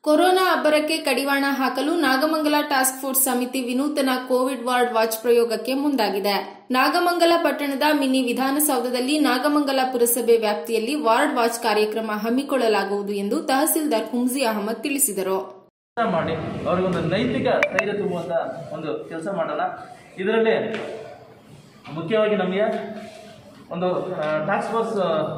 corona ಅಬ್ಬರಕ್ಕೆ ಕಡಿವಾಣ ಹಾಕಲು Nagamangala task force ಸಮಿತಿ ವಿನೂತನ ಕೋವಿಡ್ ವಾರ್ಡ್ ವಾಚ್ ಪ್ರಯೋಗಕ್ಕೆ ಮುಂದಾಗಿದೆ ನಾಗಮಂಗಲ ಪಟ್ಟಣದ ಮಿನಿ ವಿಧಾನಸೌಧದಲ್ಲಿ ನಾಗಮಂಗಲ ಪುರಸಭೆ ವ್ಯಾಪ್ತಿಯಲ್ಲಿ ವಾರ್ಡ್ ವಾಚ್ ಕಾರ್ಯಕ್ರಮ ಹಮ್ಮಿಕೊಳ್ಳಲಾಗುವುದು ಎಂದು ತಹಸೀಲ್ದಾರ್ ಹುಮ್ಜಿ ಅಹಮದ್ ತಿಳಿಸಿದರು ಕೆಲಸ ಮಾಡಿ ಅವ್ರಿಗೊಂದು ನೈತಿಕ ಧೈರ್ಯ ತುಂಬುವಂಥ ಒಂದು ಕೆಲಸ ಮಾಡೋಣ ಇದರಲ್ಲಿ ಮುಖ್ಯವಾಗಿ ನಮಗೆ ಒಂದು ಟಾಸ್ಕ್ ಫೋರ್ಸ್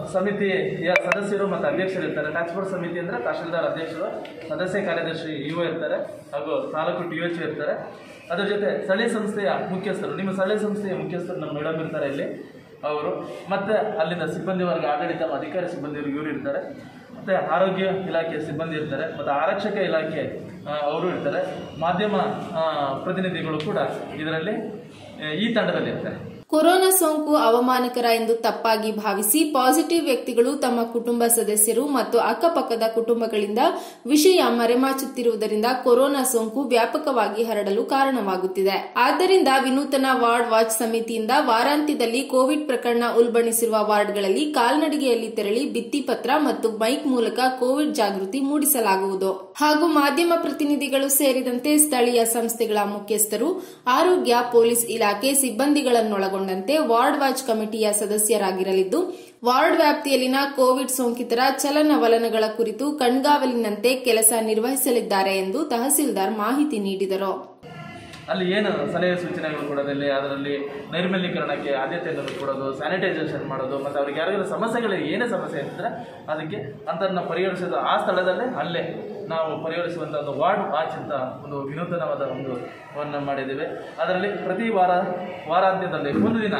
ಸಮಿತಿಯ ಸದಸ್ಯರು ಮತ್ತು ಅಧ್ಯಕ್ಷರು ಇರ್ತಾರೆ ಟಾಸ್ಕ್ ಫೋರ್ಸ್ ಸಮಿತಿ ಅಂದರೆ ತಹಶೀಲ್ದಾರ್ ಅಧ್ಯಕ್ಷರು ಸದಸ್ಯ ಕಾರ್ಯದರ್ಶಿ ಇಒ ಇರ್ತಾರೆ ಹಾಗೂ ತಾಲೂಕು ಟಿ ಎಚ್ ಇರ್ತಾರೆ ಅದ್ರ ಜೊತೆ ಸ್ಥಳೀಯ ಸಂಸ್ಥೆಯ ಮುಖ್ಯಸ್ಥರು ನಿಮ್ಮ ಸ್ಥಳೀಯ ಸಂಸ್ಥೆಯ ಮುಖ್ಯಸ್ಥರು ನಮ್ಮ ಮೇಡಮ್ ಇರ್ತಾರೆ ಇಲ್ಲಿ ಅವರು ಮತ್ತು ಅಲ್ಲಿಂದ ಸಿಬ್ಬಂದಿ ವರ್ಗ ಆಡಳಿತ ಅಧಿಕಾರಿ ಸಿಬ್ಬಂದಿ ಇವರು ಇರ್ತಾರೆ ಮತ್ತು ಆರೋಗ್ಯ ಇಲಾಖೆ ಸಿಬ್ಬಂದಿ ಇರ್ತಾರೆ ಮತ್ತು ಆರಕ್ಷಕ ಇಲಾಖೆ ಆ, ಅವರು ಇರ್ತಾರೆ ಮಾಧ್ಯಮ ಆ, ಪ್ರತಿನಿಧಿಗಳು ಕೂಡ ಇದರಲ್ಲಿ ಆ, ಈ ತಂಡದಲ್ಲಿ ಇರ್ತಾರೆ ಕೊರೋನಾ ಸೋಂಕು ಅವಮಾನಕರ ಎಂದು ತಪ್ಪಾಗಿ ಭಾವಿಸಿ ಪಾಸಿಟಿವ್ ವ್ಯಕ್ತಿಗಳು ತಮ್ಮ ಕುಟುಂಬ ಸದಸ್ಯರು ಮತ್ತು ಅಕ್ಕಪಕ್ಕದ ಕುಟುಂಬಗಳಿಂದ ವಿಷಯ ಮರೆಮಾಚುತ್ತಿರುವುದರಿಂದ ಕೊರೋನಾ ಸೋಂಕು ವ್ಯಾಪಕವಾಗಿ ಹರಡಲು ಕಾರಣವಾಗುತ್ತಿದೆ ಆದ್ದರಿಂದ ವಿನೂತನ ವಾರ್ಡ್ ವಾಚ್ ಸಮಿತಿಯಿಂದ ವಾರಾಂತ್ಯದಲ್ಲಿ ಕೋವಿಡ್ ಪ್ರಕರಣ ಉಲ್ಬಣಿಸಿರುವ ವಾರ್ಡ್ಗಳಲ್ಲಿ ಕಾಲ್ನಡಿಗೆಯಲ್ಲಿ ತೆರಳಿ ಭಿತ್ತಿಪತ್ರ ಮತ್ತು ಮೈಕ್ ಮೂಲಕ ಕೋವಿಡ್ ಜಾಗೃತಿ ಮೂಡಿಸಲಾಗುವುದು ಹಾಗೂ ಮಾಧ್ಯಮ ಪ್ರತಿನಿಧಿಗಳು ಸೇರಿದಂತೆ ಸ್ಥಳೀಯ ಸಂಸ್ಥೆಗಳ ಮುಖ್ಯಸ್ಥರು ಆರೋಗ್ಯ ಪೊಲೀಸ್ ಇಲಾಖೆ ಸಿಬ್ಬಂದಿಗಳನ್ನೊಳಗೊಂಡಂತೆ ವಾರ್ಡ್ ವಾಚ್ ಕಮಿಟಿಯ ಸದಸ್ಯರಾಗಿರಲಿದ್ದು ವಾರ್ಡ್ ವ್ಯಾಪ್ತಿಯಲ್ಲಿನ ಕೋವಿಡ್ ಸೋಂಕಿತರ ಚಲನವಲನಗಳ ಕುರಿತು ಕಣ್ಗಾವಲಿನಂತೆ ಕೆಲಸ ನಿರ್ವಹಿಸಲಿದ್ದಾರೆ ಎಂದು ತಹಸೀಲ್ದಾರ್ ಮಾಹಿತಿ ನೀಡಿದರು ಅಲ್ಲಿ ಏನು ಸಲಹೆ ಸೂಚನೆಗಳು ಕೊಡೋದಲ್ಲಿ ಅದರಲ್ಲಿ ನೈರ್ಮಲ್ಯೀಕರಣಕ್ಕೆ ಆದ್ಯತೆಯನ್ನು ಕೊಡೋದು ಸ್ಯಾನಿಟೈಸೇಷನ್ ಮಾಡೋದು ಮತ್ತು ಅವ್ರಿಗೆ ಯಾರಿಗಾದ್ರೂ ಸಮಸ್ಯೆಗಳು ಏನೇ ಸಮಸ್ಯೆ ಇದ್ದರೆ ಅದಕ್ಕೆ ಅಂತರನ್ನ ಪರಿಹರಿಸೋದು ಆ ಸ್ಥಳದಲ್ಲೇ ಅಲ್ಲೇ ನಾವು ಪರಿಹರಿಸುವಂಥ ಒಂದು ವಾರ್ಡ್ ವಾಚ್ ಅಂತ ಒಂದು ವಿನೂತನವಾದ ಒಂದು ವನ್ನು ಮಾಡಿದ್ದೇವೆ ಅದರಲ್ಲಿ ಪ್ರತಿ ವಾರ ವಾರಾಂತ್ಯದಲ್ಲಿ ಒಂದು ದಿನ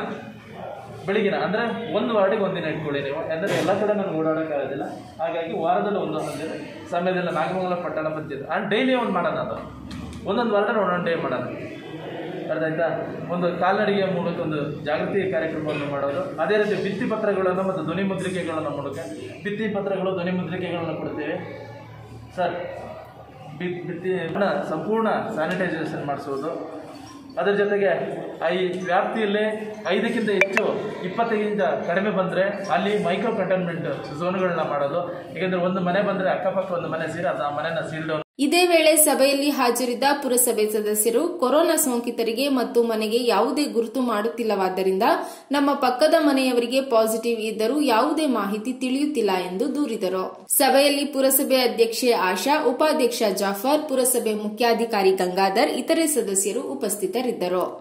ಬೆಳಿಗಿನ ಅಂದರೆ ಒಂದು ವಾರ್ಡಿಗೆ ಒಂದಿನ ಇಟ್ಕೊಳ್ಳಿ ನೀವು ಅಂದರೆ ಎಲ್ಲ ಕಡೆ ನಾನು ಓಡಾಡೋಕ್ಕಾಗೋದಿಲ್ಲ ಹಾಗಾಗಿ ವಾರದಲ್ಲಿ ಒಂದು ಒಂದಿನ ಸಮಯದಲ್ಲಿ ನಾಗಮಂಗಲ ಪಟ್ಟಣ ಪಂಚಾಯತ್ ಆ್ಯಂಡ್ ಡೈಲಿ ಒಂದು ಮಾಡೋಣ ಅದು ಒಂದೊಂದು ವಾರ್ಡಲ್ಲಿ ಒಂದೊಂದು ಡೇ ಮಾಡೋಣ ಅರ್ಥ ಆಯ್ತಾ ಒಂದು ಕಾಲ್ನಡಿಗೆಯ ಮೂಲಕ ಒಂದು ಜಾಗೃತಿ ಕಾರ್ಯಕ್ರಮವನ್ನು ಮಾಡೋದು ಅದೇ ರೀತಿ ಭಿತ್ತಿ ಪತ್ರಗಳನ್ನು ಮತ್ತು ಧ್ವನಿ ಮುದ್ರಿಕೆಗಳನ್ನು ಮೂಲಕ ಭಿತ್ತಿ ಪತ್ರಗಳು ಧ್ವನಿ ಮುದ್ರಿಕೆಗಳನ್ನು ಕೊಡ್ತೇವೆ ಸರ್ ಬಿ ಭಿತ್ತಿ ಸಂಪೂರ್ಣ ಸ್ಯಾನಿಟೈಸೇಷನ್ ಮಾಡಿಸೋದು ಅದರ ಜೊತೆಗೆ ಈ ವ್ಯಾಪ್ತಿಯಲ್ಲಿ ಐದಕ್ಕಿಂತ ಹೆಚ್ಚು ಇಪ್ಪತ್ತೈದಕ್ಕಿಂತ ಕಡಿಮೆ ಬಂದರೆ ಅಲ್ಲಿ ಮೈಕ್ರೋ ಕಂಟೈನ್ಮೆಂಟ್ ಝೋನ್ಗಳನ್ನ ಮಾಡೋದು ಏಕೆಂದರೆ ಒಂದು ಮನೆ ಬಂದರೆ ಅಕ್ಕಪಕ್ಕ ಒಂದು ಮನೆ ಸೇರಿ ಅದು ಆ ಮನೆನ ಸೀಲ್ ಡೌನ್ ಇದೇ ವೇಳೆ ಸಭೆಯಲ್ಲಿ ಹಾಜರಿದ್ದ ಪುರಸಭೆ ಸದಸ್ಯರು ಕೊರೋನಾ ಸೋಂಕಿತರಿಗೆ ಮತ್ತು ಮನೆಗೆ ಯಾವುದೇ ಗುರುತು ಮಾಡುತ್ತಿಲ್ಲವಾದ್ದರಿಂದ ನಮ್ಮ ಪಕ್ಕದ ಮನೆಯವರಿಗೆ ಪಾಸಿಟಿವ್ ಇದ್ದರೂ ಯಾವುದೇ ಮಾಹಿತಿ ತಿಳಿಯುತ್ತಿಲ್ಲ ಎಂದು ದೂರಿದರು ಸಭೆಯಲ್ಲಿ ಪುರಸಭೆ ಅಧ್ಯಕ್ಷೆ ಆಶಾ ಉಪಾಧ್ಯಕ್ಷ ಜಾಫರ್ ಪುರಸಭೆ ಮುಖ್ಯಾಧಿಕಾರಿ ಗಂಗಾಧರ್ ಇತರೆ ಸದಸ್ಯರು ಉಪಸ್ಥಿತರಿದ್ದರು